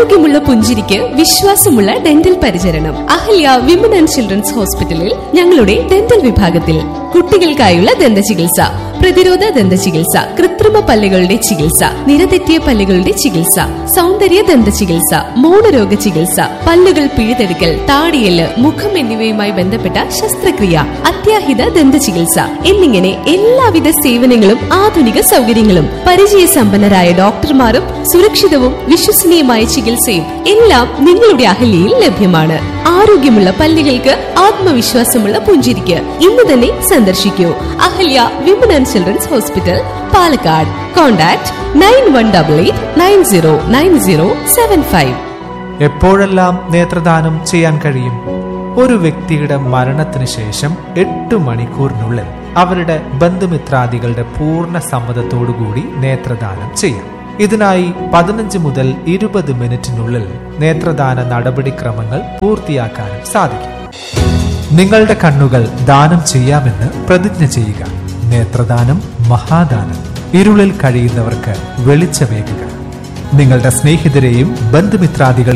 ആരോഗ്യമുള്ള പുഞ്ചിരിക്ക് വിശ്വാസമുള്ള ഡെന്റൽ പരിചരണം അഹല്യ വിമൻ ആൻഡ് ചിൽഡ്രൻസ് ഹോസ്പിറ്റലിൽ ഞങ്ങളുടെ ഡെന്റൽ വിഭാഗത്തിൽ കുട്ടികൾക്കായുള്ള ദന്ത ചികിത്സ പ്രതിരോധ ദന്ത ചികിത്സ കൃത്രിമ പല്ലുകളുടെ ചികിത്സ നിരതെറ്റിയ പല്ലുകളുടെ ചികിത്സ സൗന്ദര്യ ദന്ത ചികിത്സ മൗനരോഗ ചികിത്സ പല്ലുകൾ പിഴുതെടുക്കൽ താടിയല് മുഖം എന്നിവയുമായി ബന്ധപ്പെട്ട ശസ്ത്രക്രിയ അത്യാഹിത ദന്ത ചികിത്സ എന്നിങ്ങനെ എല്ലാവിധ സേവനങ്ങളും ആധുനിക സൗകര്യങ്ങളും പരിചയസമ്പന്നരായ ഡോക്ടർമാരും സുരക്ഷിതവും വിശ്വസനീയമായ ചികിത്സയും എല്ലാം നിങ്ങളുടെ അഹല്യയിൽ ലഭ്യമാണ് ആരോഗ്യമുള്ള പല്ലുകൾക്ക് ആത്മവിശ്വാസമുള്ള പുഞ്ചിരിക്ക് ഇന്ന് തന്നെ സന്ദർശിക്കൂ Ahalya women and children's hospital Palakkad contact nine one double eight nine zero nine zero seven five എപ്പോഴെല്ലാം നേത്രദാനം ചെയ്യാൻ കഴിയും ഒരു വ്യക്തിയുടെ മരണത്തിന് ശേഷം എട്ട് മണിക്കൂറിനുള്ളിൽ അവരുടെ ബന്ധുമിത്രാദികളുടെ പൂർണ്ണ സമ്മതത്തോടുകൂടി നേത്രദാനം ചെയ്യാം ഇതിനായി പതിനഞ്ച് മുതൽ ഇരുപത് മിനിറ്റിനുള്ളിൽ നേത്രദാന നടപടിക്രമങ്ങൾ പൂർത്തിയാക്കാനും സാധിക്കും നിങ്ങളുടെ കണ്ണുകൾ ദാനം ചെയ്യാമെന്ന് പ്രതിജ്ഞ ചെയ്യുക നേത്രദാനം മഹാദാനം ഇരുളിൽ കഴിയുന്നവർക്ക് വെളിച്ചമേകുക നിങ്ങളുടെ സ്നേഹിതരെയും ബന്ധുമിത്രാദികളെയും